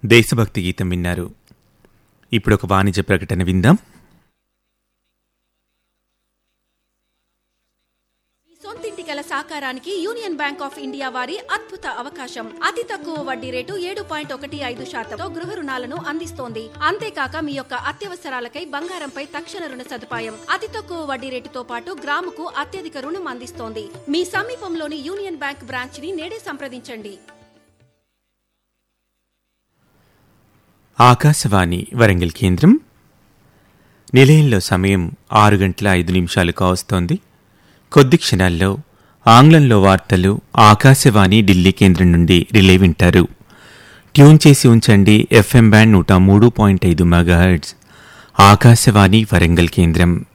దేశభక్తి గీతం విన్నారు ఇప్పుడు ఒక వాణిజ్య ప్రకటన విందాం మీ సొంతింటి కల సాకారానికి యూనియన్ బ్యాంక్ ఆఫ్ ఇండియా వారి అద్భుత అవకాశం అతి తక్కువ వడ్డీ రేటు ఏడు పాయింట్ ఒకటి ఐదు శాతంతో గృహ రుణాలను అందిస్తోంది అంతేకాక మీ యొక్క అత్యవసరాలకై బంగారంపై తక్షణ రుణ సదుపాయం అతి తక్కువ వడ్డీ రేటుతో పాటు గ్రాముకు అత్యధిక రుణం అందిస్తోంది మీ సమీపంలోని యూనియన్ బ్యాంక్ బ్రాంచ్ ని నేడే సంప్రదించండి ఆకాశవాణి వరంగల్ కేంద్రం నిలయంలో సమయం ఆరు గంటల ఐదు నిమిషాలు కావస్తోంది కొద్ది క్షణాల్లో ఆంగ్లంలో వార్తలు ఆకాశవాణి ఢిల్లీ కేంద్రం నుండి రిలే వింటారు ట్యూన్ చేసి ఉంచండి ఎఫ్ఎం బ్యాండ్ నూట మూడు పాయింట్ ఐదు మెగాహెర్ట్జ్ ఆకాశవాణి వరంగల్ కేంద్రం